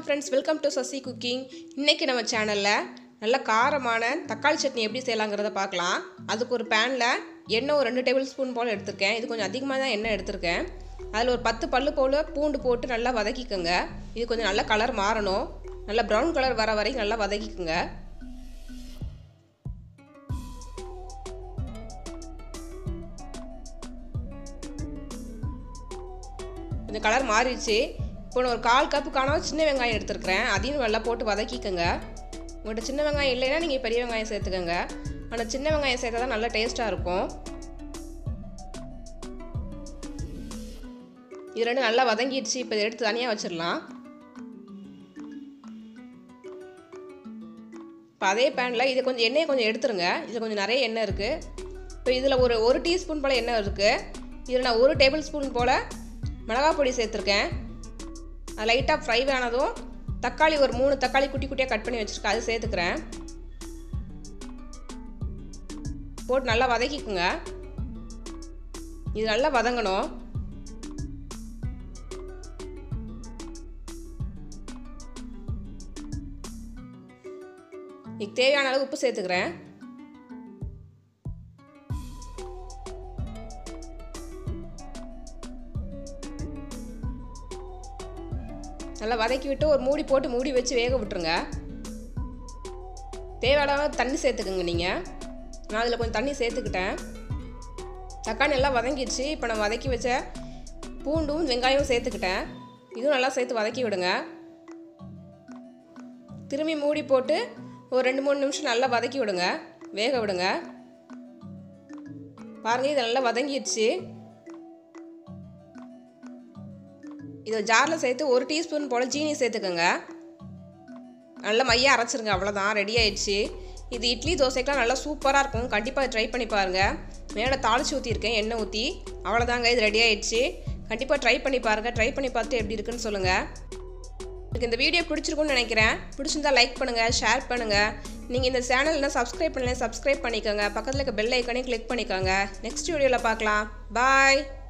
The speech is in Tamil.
வணக்கம் friends welcome to Sasi cooking இன்றைக்கி நம்ம சேனலில் நல்ல காரமான தக்காளி சட்னி எப்படி செய்யலாங்கிறத பார்க்கலாம் அதுக்கு ஒரு பேனில் எண்ணெய் ஒரு ரெண்டு டேபிள் ஸ்பூன் போல் எடுத்திருக்கேன் இது கொஞ்சம் அதிகமாக தான் எண்ணெய் எடுத்திருக்கேன் அதில் ஒரு பத்து பல்லு போல் பூண்டு போட்டு நல்லா வதக்கிக்கோங்க இது கொஞ்சம் நல்ல கலர் மாறணும் நல்லா ப்ரௌன் கலர் வர வரைக்கும் நல்லா வதக்கிக்கோங்க கொஞ்சம் கலர் மாறிடுச்சு இப்போ நான் ஒரு கால் கப்பு காணாம சின்ன வெங்காயம் எடுத்துருக்கிறேன் அதையும் நல்லா போட்டு வதக்கிக்கோங்க உங்கள்கிட்ட சின்ன வெங்காயம் இல்லைன்னா நீங்கள் பெரிய வெங்காயம் சேர்த்துக்கோங்க ஆனால் சின்ன வெங்காயம் சேர்த்தா தான் நல்லா டேஸ்ட்டாக இருக்கும் இது ரெண்டும் நல்லா வதங்கிடுச்சு இப்போ இதை எடுத்து தனியாக வச்சிடலாம் இப்போ அதே பேனில் இதை கொஞ்சம் எண்ணெயை கொஞ்சம் எடுத்துருங்க இதில் கொஞ்சம் நிறைய எண்ணெய் இருக்குது இப்போ இதில் ஒரு ஒரு டீஸ்பூன் போல் எண்ணெய் இருக்குது இதில் நான் ஒரு டேபிள் ஸ்பூன் போல் மிளகாய் பொடி சேர்த்துருக்கேன் அது லைட்டாக ஃப்ரை ஆனதும் தக்காளி ஒரு மூணு தக்காளி குட்டி குட்டியாக கட் பண்ணி வச்சுருக்கேன் அது சேர்த்துக்கிறேன் போட்டு நல்லா வதக்கிக்குங்க இது நல்லா வதங்கணும் இதுக்கு தேவையான அளவு உப்பு சேர்த்துக்கிறேன் நல்லா வதக்கி விட்டு ஒரு மூடி போட்டு மூடி வச்சு வேக விட்டுருங்க தேவையான தண்ணி சேர்த்துக்குங்க நீங்கள் நான் அதில் கொஞ்சம் தண்ணி சேர்த்துக்கிட்டேன் தக்காளி நல்லா வதங்கிடுச்சு இப்போ நான் வதக்கி வச்ச பூண்டும் வெங்காயமும் சேர்த்துக்கிட்டேன் இதுவும் நல்லா சேர்த்து வதக்கி விடுங்க திரும்பி மூடி போட்டு ஒரு ரெண்டு மூணு நிமிஷம் நல்லா வதக்கி விடுங்க வேக விடுங்க பாருங்கள் இது நல்லா வதங்கிடுச்சு இதை ஜாரில் சேர்த்து ஒரு டீஸ்பூன் போல் ஜீனி சேர்த்துக்கோங்க நல்லா மையாக அரைச்சிருங்க அவ்வளோதான் ரெடி ஆயிடுச்சு இது இட்லி தோசைக்கெலாம் நல்லா சூப்பராக இருக்கும் கண்டிப்பாக ட்ரை பண்ணி பாருங்கள் மேலே தாளிச்சு ஊற்றிருக்கேன் எண்ணெய் ஊற்றி அவ்வளோதாங்க இது ரெடி ஆயிடுச்சு கண்டிப்பாக ட்ரை பண்ணி பாருங்கள் ட்ரை பண்ணி பார்த்து எப்படி இருக்குன்னு சொல்லுங்கள் எனக்கு இந்த வீடியோ பிடிச்சிருக்குன்னு நினைக்கிறேன் பிடிச்சிருந்தா லைக் பண்ணுங்கள் ஷேர் பண்ணுங்கள் நீங்கள் இந்த சேனலில் சப்ஸ்கிரைப் பண்ணல சப்ஸ்கிரைப் பண்ணிக்கோங்க பக்கத்தில் இருக்க பெல் ஐக்கானே கிளிக் பண்ணிக்கோங்க நெக்ஸ்ட் வீடியோவில் பார்க்கலாம் பாய்